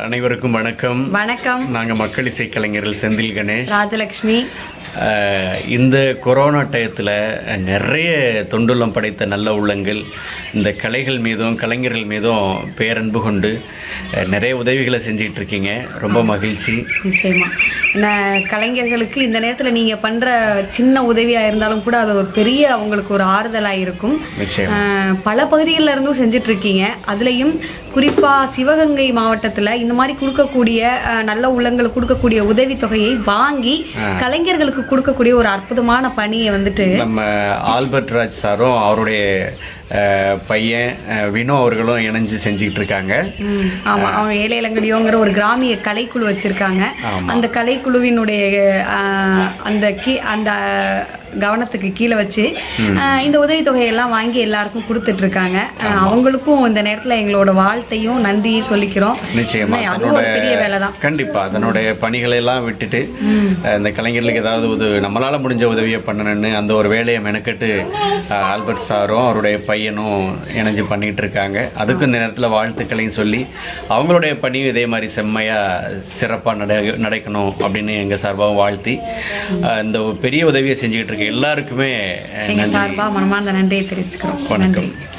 அனைவருக்கும் வணக்கம் வணக்கம் நாங்கள் மக்கள் இசை கலைஞர்கள் செந்தில் கணேஷ் ராஜலக்ஷ்மி அஹ், இந்த கொரோனா டயத்தில் நிறைய தொண்டுள்ளம் படைத்த நல்ல உள்ளங்கள் இந்த கலைகள் மீதும் கலைஞர்கள் மீதும் பேரன்பு கொண்டு அஹ், நிறைய உதவிகளை செஞ்சிட்டு இருக்கீங்க ரொம்ப மகிழ்ச்சி நிச்சயமா என்ன கலைஞர்களுக்கு இந்த நேரத்தில் நீங்கள் பண்ணுற சின்ன உதவியாக இருந்தாலும் கூட அது ஒரு பெரிய அவங்களுக்கு ஒரு ஆறுதலாக இருக்கும் நிச்சயம் அஹ், பல பகுதிகளில் இருந்தும் செஞ்சுட்டு இருக்கீங்க அதுலேயும் குறிப்பாக சிவகங்கை மாவட்டத்தில் இந்த மாதிரி கொடுக்கக்கூடிய அஹ், நல்ல உள்ளங்களுக்கு கொடுக்கக்கூடிய உதவித்தொகையை வாங்கி கலைஞர்களுக்கு கொடுக்கக்கூடிய ஒரு அற்புதமான பணியை வந்துட்டு நம்ம ஆல்பர்ட் ராஜ் சாரும் அவருடைய அஹ், பையன் அஹ், வினோ அவர்களும் இணைஞ்சு செஞ்சுக்கிட்டு இருக்காங்க ம், ஆமா அவங்க ஏழை இளங்கடியோங்கிற ஒரு கிராமிய கலைக்குழு வச்சிருக்காங்க அந்த கலைக்குழுவினுடைய ஆஹ், அந்த கீ அந்த கவனத்துக்கு கீழே வச்சு ஆஹ், இந்த உதவித்தொகையெல்லாம் வாங்கி எல்லாருக்கும் கொடுத்துட்டு இருக்காங்க ஆஹ், அவங்களுக்கும் இந்த நேரத்துல எங்களோட வாழ்த்தையும் நன்றியும் சொல்லிக்கிறோம் நிச்சயமா உண்மை, அதுவும் ஒரு பெரிய வேலை தான் கண்டிப்பா அதனுடைய பணிகளை எல்லாம் விட்டுட்டு அஹ், இந்த கலைஞர்களுக்கு ஏதாவது உதவி நம்மளால முடிஞ்ச உதவியை பண்ணணும்னு அந்த ஒரு வேலையை மெனக்கெட்டு அஹ், ஆல்பர்ட் சாரும் அவருடைய பையனும் இணைஞ்சு பண்ணிட்டு இருக்காங்க அதுக்கும் இந்த நேரத்தில் வாழ்த்துக்களையும் சொல்லி அவங்களுடைய பணியும் இதே மாதிரி செம்மையா சிறப்பாக நட நடக்கணும் அப்படின்னு எங்க சார்பாகவும் வாழ்த்தி அஹ், இந்த ஒரு பெரிய உதவியை செஞ்சுக்கிட்டு இருக்க எல்லாருக்குமே அஹ், எங்க சார்பா மனமார்ந்த நன்றியை தெரிவிச்சுக்கிறோம் வணக்கம்